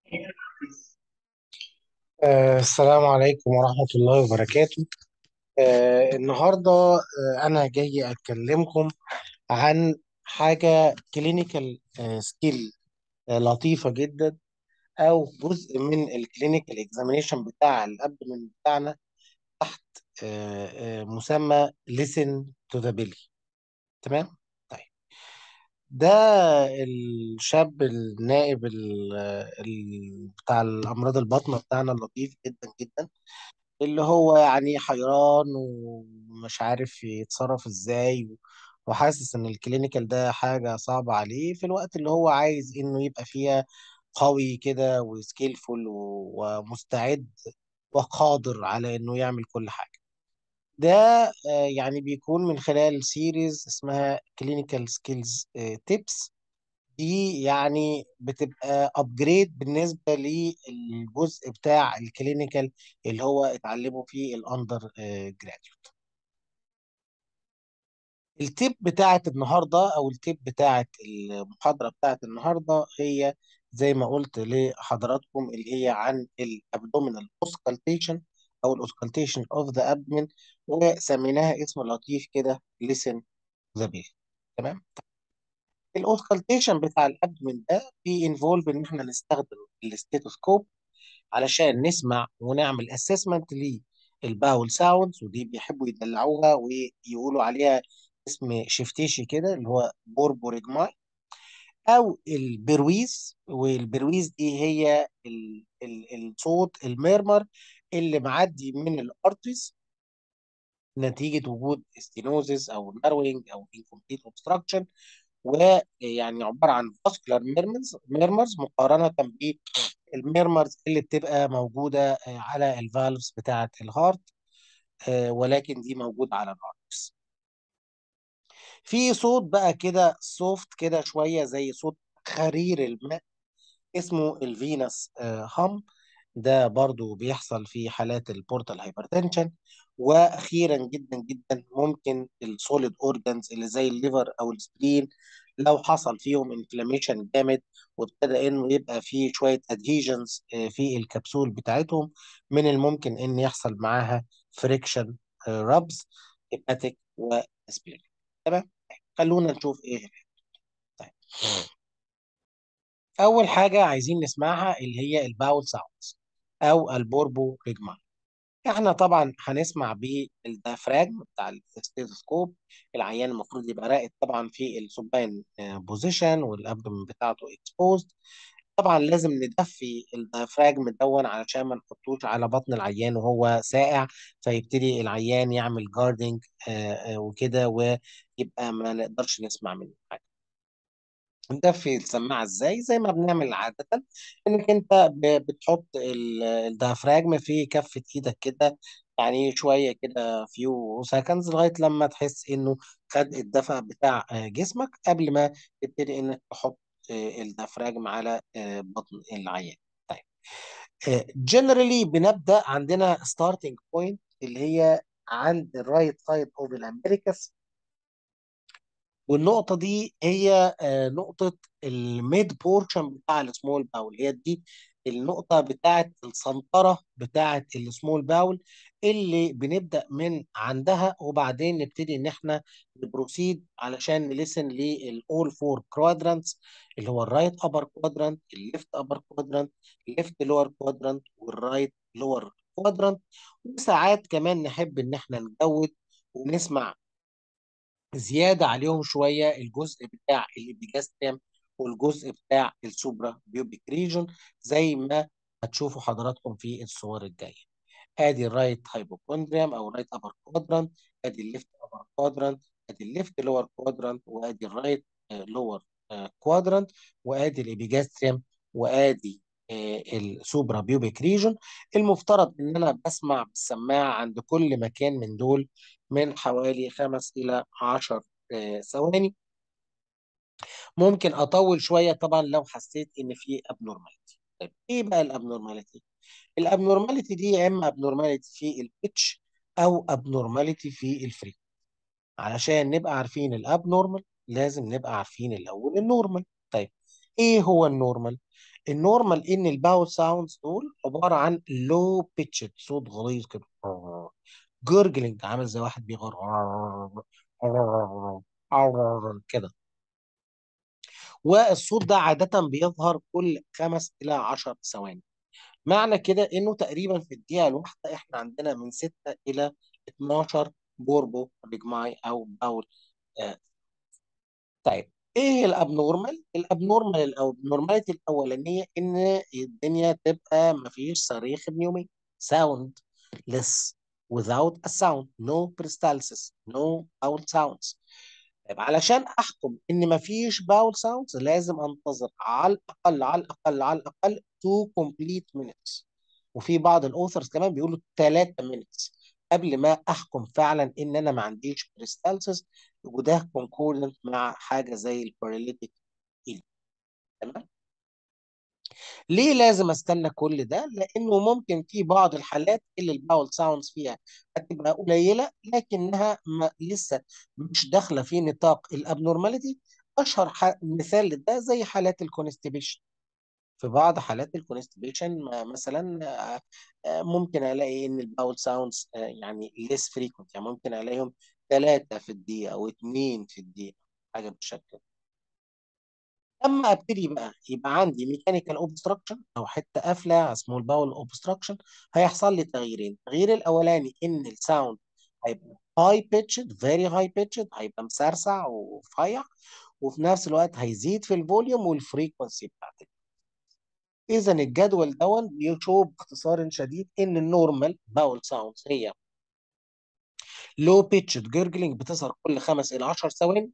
آه، السلام عليكم ورحمة الله وبركاته آه، النهاردة آه، أنا جاي أتكلمكم عن حاجة كلينيكال سكيل لطيفة جدا أو جزء من الكلينيكال اكزامينيشن بتاع الأبدومين بتاعنا تحت آه، آه، مسمى listen to the belly تمام؟ طيب ده الشاب النائب ال- ال- بتاع الأمراض الباطنة بتاعنا اللطيف جدا جدا اللي هو يعني حيران ومش عارف يتصرف ازاي وحاسس ان الكلينيكال ده حاجة صعبة عليه في الوقت اللي هو عايز انه يبقى فيها قوي كده وسكيلفول ومستعد وقادر على انه يعمل كل حاجة ده آه، يعني بيكون من خلال سيريز اسمها كلينيكال سكيلز تيبس دي يعني بتبقى ابجريد بالنسبه للجزء بتاع الكلينيكال اللي هو اتعلمه في الاندر جراديوت التيب بتاعت النهارده او التيب بتاعت المحاضره بتاعت النهارده هي زي ما قلت لحضراتكم اللي هي عن الابدومينال اوسكالتيشن او الاوسكالتيشن اوف ذا ابدومين وسميناها اسم لطيف كده ليسن ذا بيل تمام الاوسكالتيشن بتاع الابدومين ده بينفولف ان احنا نستخدم الستيتوسكوب علشان نسمع ونعمل اسسمنت للباول ساوندز ودي بيحبوا يدلعوها ويقولوا عليها اسم شفتيشي كده اللي هو بوربوريجماي او البرويز والبرويز دي هي ال ال الصوت الميرمر اللي معدي من الارتريز نتيجه وجود ستينوزيس او ناروينج او انكمبليت اوبستراكشن ويعني عباره عن فاسكولار ميرمرز ميرمرز مقارنه بالميرمرز اللي بتبقى موجوده آه، على الفالفز بتاعه الهارت آه، ولكن دي موجوده على الارتريز في صوت بقى كده سوفت كده شويه زي صوت خرير الماء اسمه الفينس هام ده برضو بيحصل في حالات البورتال هايبرتنشن واخيرا جدا جدا ممكن السوليد اورجانز اللي زي الليفر او السبلين لو حصل فيهم انفلاميشن جامد وابتدى انه يبقى فيه شويه ادهيجنز في الكبسول بتاعتهم من الممكن ان يحصل معاها فريكشن رابز هيباتيك واسبيرين تمام خلونا نشوف ايه طيب اول حاجه عايزين نسمعها اللي هي الباول ساوندز او البوربو ريجمان احنا طبعا هنسمع بالديافراجم بتاع الستيثوسكوب العيان المفروض يبقى راقد طبعا في السوباين بوزيشن والابدومين بتاعته اكسبوزد طبعا لازم ندفي الديافراجم دون علشان ما نحطوش على بطن العيان وهو ساقع فيبتدي العيان يعمل جاردنج وكده ويبقى ما نقدرش نسمع منه حاجه ندفي السماعه ازاي زي ما بنعمل عاده انك انت ب- بتحط ال- الديافراجم في كفه ايدك كده يعني شويه كده فيو سكندز لغايه لما تحس انه خد الدفع بتاع آه، جسمك قبل ما تبتدي انك تحط آه، الديافراجم على آه، بطن العيان طيب جنرالي بنبدا عندنا ستارتنج بوينت اللي هي عند الرايت سايد اوف الامريكاس والنقطة دي هي آه، نقطة الميد بورشن بتاع السمول باول هي دي النقطة بتاعة السنطرة بتاعة السمول باول اللي بنبدأ من عندها وبعدين نبتدي ان احنا نبروسيد علشان نلسن للأول فور كوادرانتس اللي هو الرايت ابر كوادرانت الليفت ابر كوادرانت الليفت لور كوادرانت والرايت لور كوادرانت وساعات كمان نحب ان احنا نجود ونسمع زيادة عليهم شوية الجزء بتاع الإبيجاستريم والجزء بتاع السوبرا بيوبيك ريجون زي ما هتشوفوا حضراتكم في الصور الجاية ادي الرايت هايبوكوندريم او رايت ابر كوادرانت ادي الليفت ابر كوادرانت ادي الليفت لور كوادرانت وادي الرايت لور كوادرانت وادي الإبيجاستريم وادي آه، السوبرا بيوبيك ريجون المفترض ان انا بسمع بالسماعه عند كل مكان من دول من حوالي خمس إلى عشر آه، ثواني ممكن أطول شوية طبعا لو حسيت إن في abnormality طيب إيه بقى الابنورماليتي؟ الابنورماليتي دي يا إما abnormality في البيتش أو abnormality في الفريك علشان نبقى عارفين الابنورمال لازم نبقى عارفين الأول النورمال طيب إيه هو النورمال؟ النورمال ان الباول ساوندز دول عباره عن لو بيتشد صوت غليظ كده جورجلينج عامل زي واحد بيغار كده والصوت ده عاده بيظهر كل خمس الى 10 ثواني معنى كده انه تقريبا في الدقيقه الواحده احنا عندنا من 6 الى 12 بوربو ريجماي او باول آه. طيب ايه الابنورمال الابنورمال الابنورماليتي الاولانيه ان الدنيا تبقى ما فيش صريخ بنيومي ساوند لس without a sound no peristalsis no vowel sounds طيب علشان احكم ان ما فيش باول ساوندز لازم انتظر على الاقل على الاقل على الاقل 2 complete minutes وفي بعض الاوثرز كمان بيقولوا 3 minutes قبل ما احكم فعلا ان انا ما عنديش بريستالسيس وده كونكوردنت مع حاجه زي الباراليتيك تمام ليه لازم استنى كل ده؟ لانه ممكن في بعض الحالات اللي الباول ساوندز فيها هتبقى قليله لكنها ما لسه مش داخله في نطاق الابنورماليتي اشهر مثال لده زي حالات الكونستيبيشن في بعض حالات الكونستيبيشن مثلا ممكن الاقي ان الباول ساوندز يعني ليس فريكونت يعني ممكن الاقيهم ثلاثه في الدقيقه او اثنين في الدقيقه حاجه بالشكل لما ابتدي بقى يبقى عندي ميكانيكال اوبستراكشن او حته قافله اسمه الباول اوبستراكشن هيحصل لي تغييرين التغيير الاولاني ان الساوند هيبقى هاي بيتشد فيري هاي بيتشد هيبقى مسرسع ورفيع وفي نفس الوقت هيزيد في الفوليوم والفريكونسي بتاعته اذا الجدول دون بيشوف باختصار شديد ان النورمال باول ساوندز هي لو بيتشد جيرجلينج بتظهر كل 5 الى 10 ثواني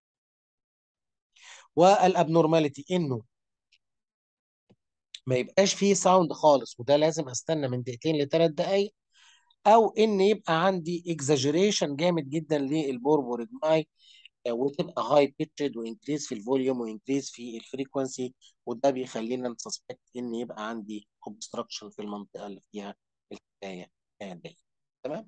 والابنورماليتي انه ما يبقاش فيه ساوند خالص وده لازم استنى من دقيقتين لثلاث دقائق او ان يبقى عندي اكزاجيريشن جامد جدا للبوربوريجماي وتبقى هاي بيتشد وانكريز في الفوليوم وانكريز في الفريكونسي وده بيخلينا نسسبكت ان يبقى عندي اوبستراكشن في المنطقه اللي فيها الحكايه دي تمام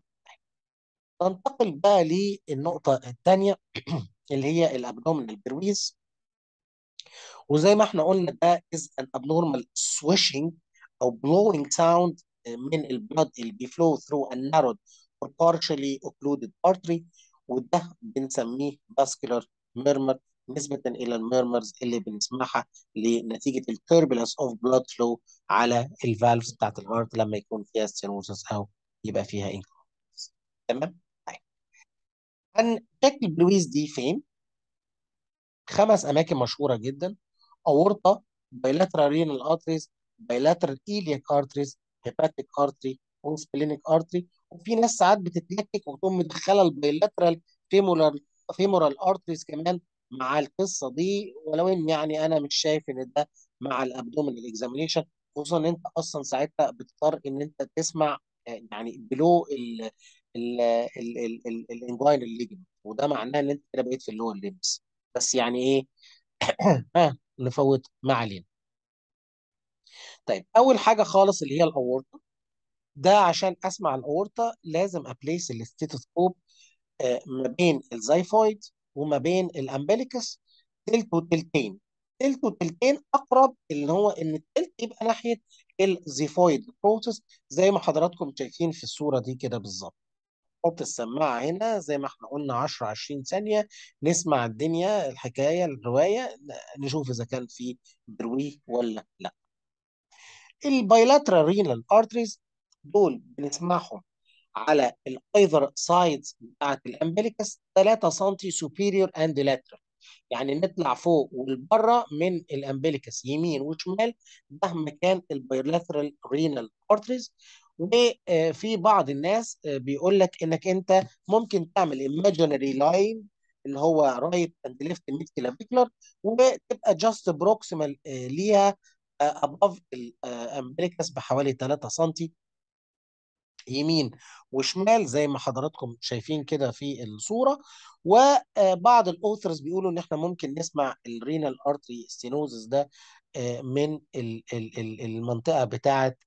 ننتقل بقى للنقطه الثانيه اللي هي الابدومينال برويز وزي ما احنا قلنا ده is an abnormal swishing او blowing sound من البلد اللي بيفلو through a narrowed or partially occluded artery وده بنسميه vascular murmur نسبة إلى الميرمرز اللي بنسمعها لنتيجة التربلنس اوف بلاد فلو على الفالفز بتاعت الهارت لما يكون فيها ستينوزس أو يبقى فيها انكونس تمام؟ طيب هنشيك البلويز دي فين؟ خمس أماكن مشهورة جدا aorta bilateral renal arteries bilateral iliac arteries hepatic artery وسبلينيك artery وفي ناس ساعات بتتلكك وتقوم مدخله البايلاترال فيمورال فيمورال ارتريز كمان مع القصه دي ولو ان يعني انا مش شايف ان ده مع الابدومينال اكزامينيشن خصوصا ان انت اصلا ساعتها بتضطر ان انت تسمع يعني بلو ال ال ال الانجوينال ليجمنت وده معناه ان انت كده بقيت في اللور ليمس بس يعني ايه ها نفوت ما علينا طيب اول حاجه خالص اللي هي الاورطه ده عشان اسمع الاورطه لازم ابليس الاستيتوسكوب ما بين الزيفويد وما بين الامبليكس تلت وتلتين تلت وتلتين اقرب اللي هو ان التلت يبقى ناحيه الزيفويد بروسس زي ما حضراتكم شايفين في الصوره دي كده بالظبط نحط السماعه هنا زي ما احنا قلنا 10 20 ثانيه نسمع الدنيا الحكايه الروايه نشوف اذا كان في بروي ولا لا البايلاترال رينال ارتريز دول بنسمعهم على الايذر سايدز بتاعت الامبليكس 3 سم سوبيريور اند لاترال يعني نطلع فوق والبره من الامبليكس يمين وشمال ده مكان البايلاترال رينال ارتريز وفي بعض الناس بيقول لك انك انت ممكن تعمل ايماجينري لاين اللي هو رايت اند ليفت ميد كلافيكولار وتبقى جاست بروكسيمال ليها اباف الامبليكس بحوالي 3 سم يمين وشمال زي ما حضراتكم شايفين كده في الصوره وبعض الاوثرز بيقولوا ان احنا ممكن نسمع الرينال ارتري ستينوزس ده من المنطقه بتاعه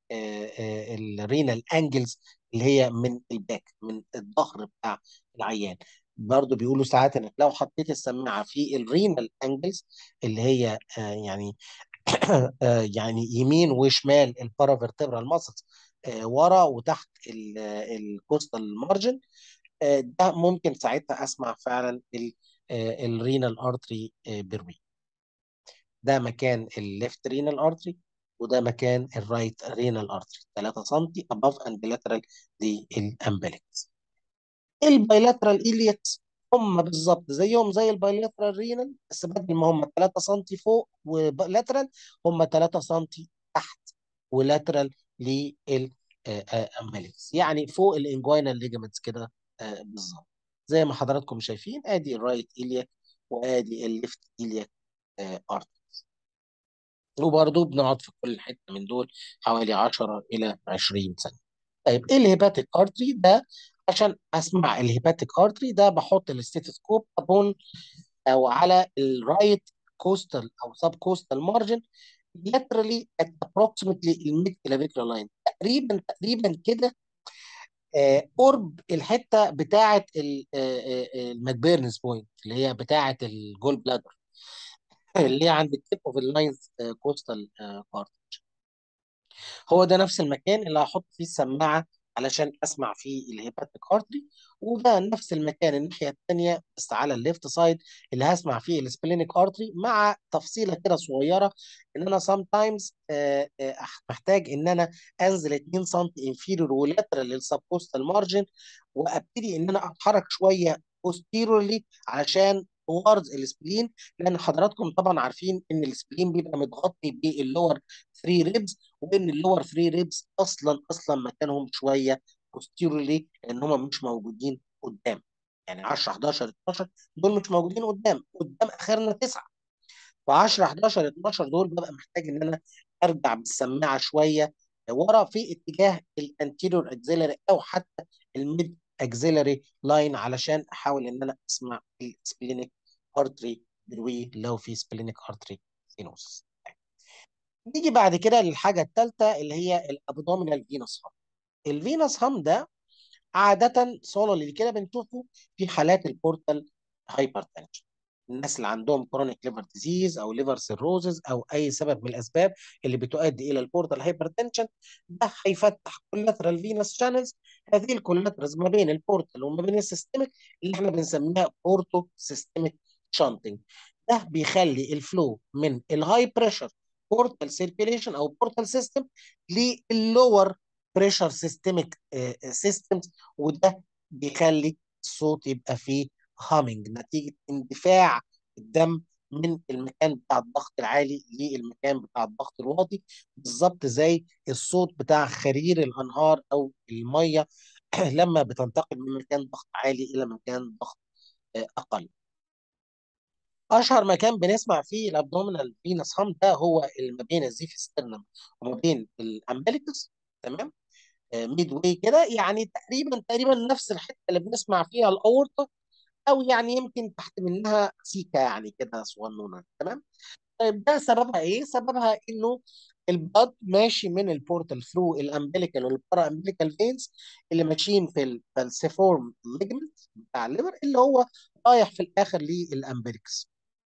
الرينال انجلز اللي هي من الباك من الظهر بتاع العيان برضه بيقولوا ساعات انك لو حطيت السماعه في الرينال انجلز اللي هي يعني آه، يعني يمين وشمال البارافيرتبرال ماسلز ورا وتحت الكوستال مارجن ده ممكن ساعتها اسمع فعلا الرينال ارتري بروي ده مكان الليفت رينال ارتري وده مكان الرايت رينال ارتري 3 سم above and lateral للامبليكس البايلاترال إلياكس هم بالظبط زيهم زي البايلاترال رينال بس بدل ما هم 3 سم فوق ولاترال هم 3 سم تحت ولاترال للامبليكس يعني فوق الانجوينال ليجمنتس كده آه، بالظبط زي ما حضراتكم شايفين ادي الرايت إلياك وادي الليفت إلياك ارتريز وبرضه بنقعد في كل حته من دول حوالي 10 الى 20 ثانيه طيب ايه الهيباتيك ارتري ده عشان اسمع الهيباتيك ارتري ده بحط الاستيثوسكوب ابون او على الرايت كوستال او سب كوستال مارجن laterally at approximately الميد كلافيكولار لاين تقريبا تقريبا كده آه، قرب الحته بتاعه الماكبيرنس بوينت اللي هي بتاعه الجول بلادر اللي هي عند التيب اوف اللاينز كوستال بارت هو ده نفس المكان اللي هحط فيه السماعه علشان اسمع فيه الهيباتيك ارتري وده نفس المكان الناحيه الثانيه بس على الليفت سايد اللي هسمع فيه السبلينيك ارتري مع تفصيله كده صغيره ان انا سام تايمز محتاج ان انا انزل 2 سم انفيريور ولاترال للسبكوستال مارجن وابتدي ان انا اتحرك شويه posteriorly عشان towards السبلين لان حضراتكم طبعا عارفين ان السبلين بيبقى متغطي باللور 3 ريبز وان اللور 3 ريبز اصلا اصلا مكانهم شويه posteriorly لان هم مش موجودين قدام يعني 10 11 12 دول مش موجودين قدام قدام اخرنا تسعه ف 10 11 12 دول ببقى محتاج ان انا ارجع بالسماعه شويه ورا في اتجاه الانتيريور اكزيلري او حتى الميد اكزيلري لاين علشان احاول ان انا اسمع السبلينيك ارتري بروي لو في سبلينيك ارتري سينوس نيجي بعد كده للحاجه الثالثه اللي هي الابدومينال فينوس هام الفينوس هام ده عاده سولو اللي كده بنشوفه في حالات البورتال هايبرتنشن الناس اللي عندهم كرونيك ليفر ديزيز او ليفر سيروزز او اي سبب من الاسباب اللي بتؤدي الى البورتال هايبرتنشن ده هيفتح كولاترال فينوس شانلز هذه الكولاترز ما بين البورتال وما بين السيستميك اللي احنا بنسميها بورتو سيستميك شانتنج ده بيخلي الفلو من الهاي بريشر بورتال سيركيليشن او بورتال سيستم لللور بريشر سيستميك سيستمز وده بيخلي الصوت يبقى فيه هامينج نتيجه اندفاع الدم من المكان بتاع الضغط العالي للمكان بتاع الضغط الواطي بالظبط زي الصوت بتاع خرير الانهار او الميه لما بتنتقل من مكان ضغط عالي الى مكان ضغط آه، اقل اشهر مكان بنسمع فيه الابدومينال فينس هام ده هو اللي ما بين الزيف سترنم وما بين الامبليكس تمام ميد واي كده يعني تقريبا تقريبا نفس الحته اللي بنسمع فيها الاورطه او يعني يمكن تحت منها سيكا يعني كده صغنونه تمام طيب ده سببها ايه؟ سببها انه البلد ماشي من البورتال ثرو الامبليكال والبارا امبليكال فينز اللي ماشيين في الفالسيفورم ليجمنت بتاع الليفر اللي هو رايح في الاخر للامبليكس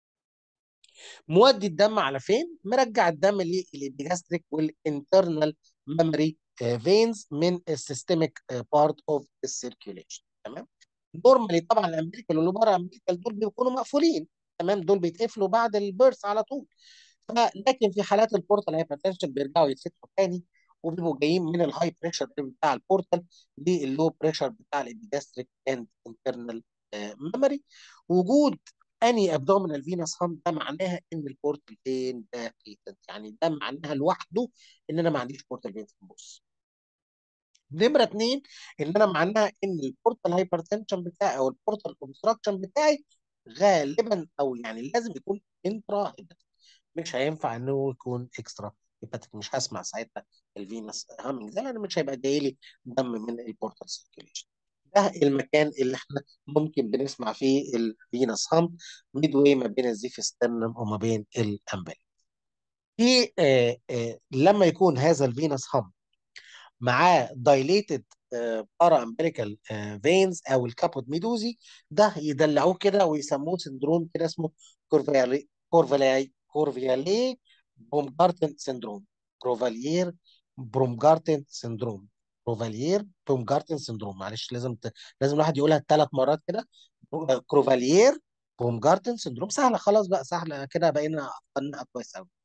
مودي الدم على فين؟ مرجع الدم للبيجاستريك والانترنال ميموري فينز من السيستميك بارت اوف السيركيوليشن تمام؟ نورمالي طبعا الامريكال والبارا امريكال دول بيكونوا مقفولين تمام دول بيتقفلوا بعد البيرث على طول لكن في حالات البورتال هايبرتنشن بيرجعوا يتفتحوا تاني وبيبقوا جايين من الهاي بريشر بتاع البورتال للو بريشر بتاع الابيجاستريك اند انترنال ميموري وجود اني ابدومينال فينس هام ده معناها ان البورتال فين ده بيتنت يعني ده معناها لوحده ان انا ما عنديش بورتال فين بص نمره اثنين ان انا معناها ان البورتال هايبرتنشن بتاعي او البورتال اوبستراكشن بتاعي غالبا او يعني لازم يكون انترا مش هينفع انه يكون اكسترا هيباتيك مش هسمع ساعتها الفينس هامينج ده لان مش هيبقى جاي لي دم من البورتال سيركيوليشن ده المكان اللي احنا ممكن بنسمع فيه الفينس هام ميد واي ما بين الزيف سترنم وما بين الامبل في آه آه لما يكون هذا الفينس هام معاه دايليتد بارا امبريكال فينز او الكابوت ميدوزي ده يدلعوه كده ويسموه سندروم كده اسمه كورفيالي كورفيالي كورفيالي بومجارتن سيندروم كروفاليير برومجارتن سيندروم كروفاليير بومجارتن سيندروم معلش لازم ت... لازم الواحد يقولها ثلاث مرات كده كروفاليير بومجارتن سيندروم سهله خلاص بقى سهله كده بقينا اتقنها كويس قوي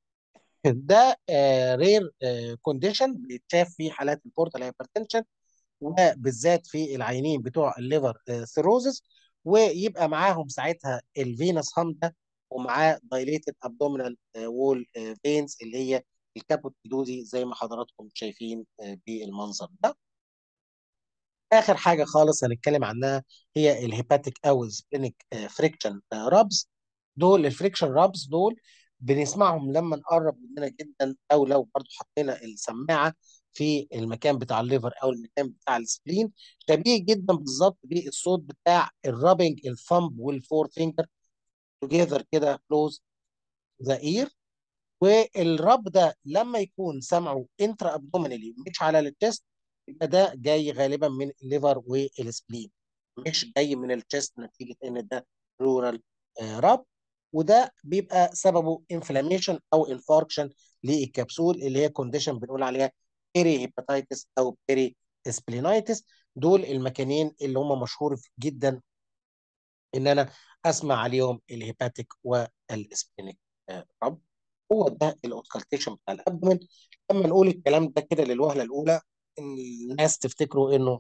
ده رير كونديشن بيتشاف في حالات البورتال هايبرتنشن وبالذات في العينين بتوع الليفر سيروزس ويبقى معاهم ساعتها الفينس هامدا ومعاه دايليتد ابدومينال وول فينز اللي هي الكابوتيدوزي زي ما حضراتكم شايفين بالمنظر ده اخر حاجه خالص هنتكلم عنها هي الهيباتيك او سبلينيك فريكشن رابس دول الفريكشن رابس دول بنسمعهم لما نقرب مننا جدا او لو برضو حطينا السماعه في المكان بتاع الليفر او المكان بتاع السبلين شبيه جدا بالظبط بالصوت بتاع الرابنج الثامب والفور فينجر توجذر كده كلوز ذا اير والرب ده لما يكون سمعه انترا ابدومينالي مش على التست يبقى ده جاي غالبا من الليفر والسبلين مش جاي من التست نتيجه ان ده رورال رب وده بيبقى سببه انفلاميشن او انفاركشن للكبسول اللي هي كونديشن بنقول عليها بيري هيباتيتس او بيري سبلينايتس دول المكانين اللي هم مشهور جدا ان انا اسمع عليهم الهيباتيك والسبلينيك رب هو ده الاوسكالتيشن بتاع الابدومين لما نقول الكلام ده كده للوهله الاولى ان الناس تفتكروا انه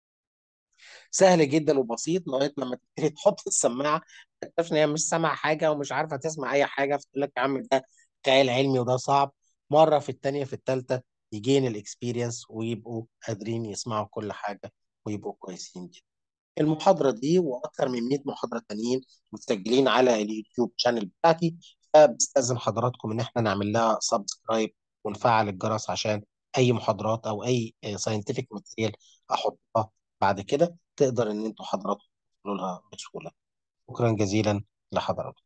سهل جدا وبسيط لغايه لما تبتدي تحط السماعه تكتشف ان هي مش سامعه حاجه ومش عارفه تسمع اي حاجه فتقول لك يا عم ده خيال علمي وده صعب مره في الثانيه في الثالثه يجين الاكسبيرينس ويبقوا قادرين يسمعوا كل حاجه ويبقوا كويسين جدا. المحاضره دي واكثر من 100 محاضره تانيين متسجلين على اليوتيوب شانل بتاعتي فبستاذن حضراتكم ان احنا نعمل لها سبسكرايب ونفعل الجرس عشان اي محاضرات او اي ساينتفك ماتيريال احطها بعد كده تقدر ان انتوا حضراتكم توصلوا لها بسهوله شكرا جزيلا لحضراتكم